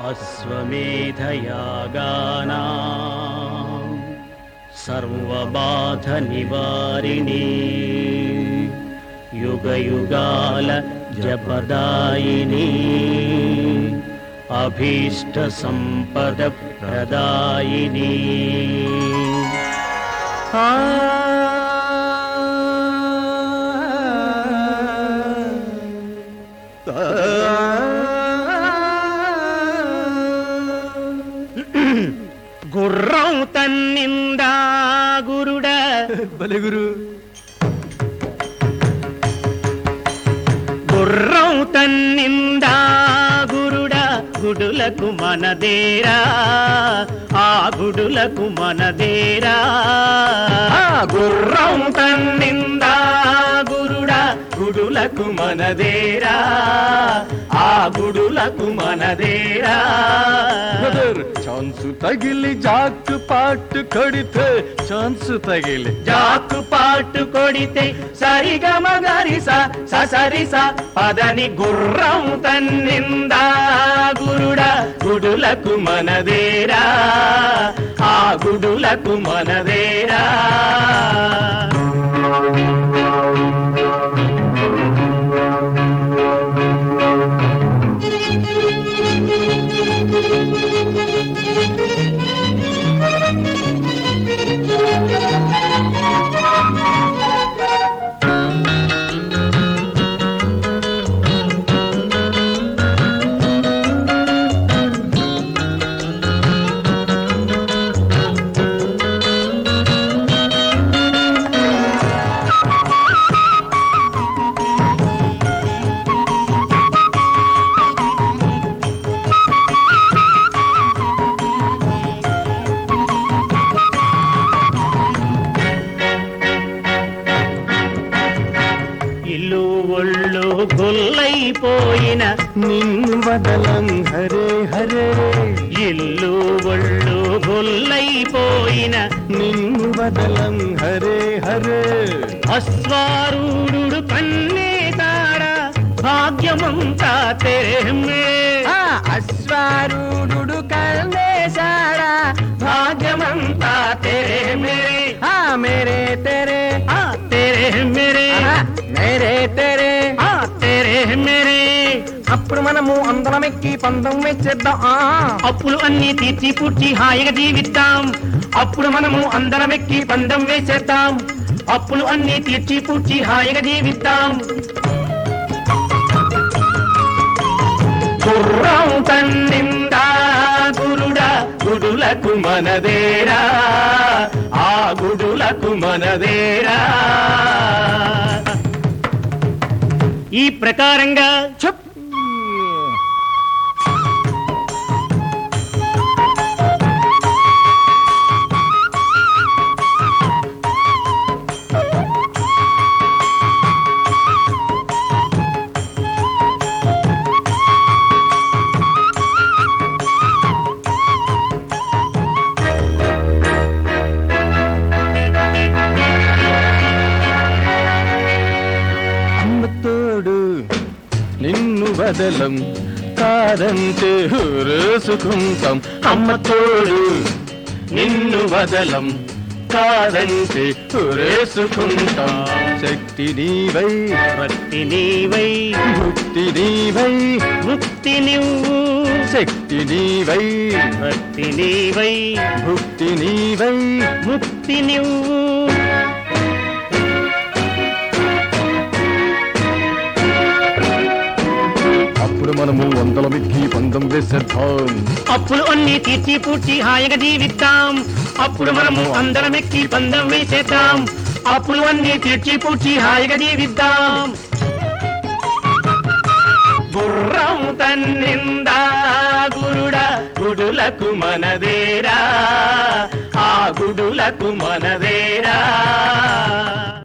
అశ్వమేధయాగానా సర్వబాధ నివారిణి యుగయుగాల జపదాయిని అభీష్ట సంపద ప్రదాయిని గుర్రం తన్నిందా గురుడ భలే గురు గుర్రం తన్నిందా గురుడ గుడులకు మనదేరా ఆ గుడులకు మనదేరా ఆ గుర్రం తన్నిందా గురుడ గుడులకు మనదేరా ఆ గుడులకు మనదేరా బ్రదర్ ఛాన్స్ తగిలి జాక్ పాటు కడితే ఛాన్స్ తగిలి జాకు పాటు కొడితే సరిగమ గరిస ససరిస పదని గుర్రం తన్నిందా గురుడ గుడులకు మనదేరా ఆ గుడులకు మనదేరా ఇల్లు ఒళ్ళు గొల్లైపోయిన నిన్ను వదలం హరే హరే ఇల్లు ఒళ్ళు గొల్లైపోయిన నిన్ను వదలం హరే హరే అశ్వారూఢుడు కన్నేతాడ భాగ్యమంతా తెరమే అశ్వారూఢుడు కల్లేశాడా భాగ్యమంతా తెరే మేరే ఆ మేరే తెరే ఆ తెరే మేరే మేరే తెరే ఆ తెరే మేరే అప్పుడు మనము అందరం ఎక్కి పందం వేసేద్దాం ఆ అప్పులు అన్ని తీర్చి పూడ్చి హాయిగా జీవిద్దాం అప్పుడు మనము అందరం ఎక్కి పందం వేసేద్దాం అప్పులు అన్ని తీర్చి పూడ్చి హాయిగా జీవిద్దాం గుర్రం తన్నిందా గురుడా గుడులకు మనదేరా ఆ గుడులకు మనదేరా ఈ ప్రకారంగా చెప్ అమ్మ తోడు నిన్ను వదలం కాదంటే రేసుకుంటాం అమ్మ తోడు నిన్ను వదలం కాదంటే రేసుకుంటాం శక్తి నీవై భక్తి నీవై భక్తి నీవై ముక్తి నువ్వు శక్తి నీవై భక్తి నీవై భక్తి నీవై ముక్తి నువ్వు అప్పుడు మనము వందల మిక్కి పందం వేసేద్దాం అప్పులు అన్ని తీర్చి పూడ్చి హాయిగా జీవిద్దాం అప్పుడు మనము అందరం ఎక్కి పందం వేసేద్దాం అప్పులు అన్ని తీర్చి పూడ్చి హాయిగా జీవిద్దాం గుర్రం తన్నిందా గురుడా గుడులకు మనదేరా ఆ గుడులకు మనదేరా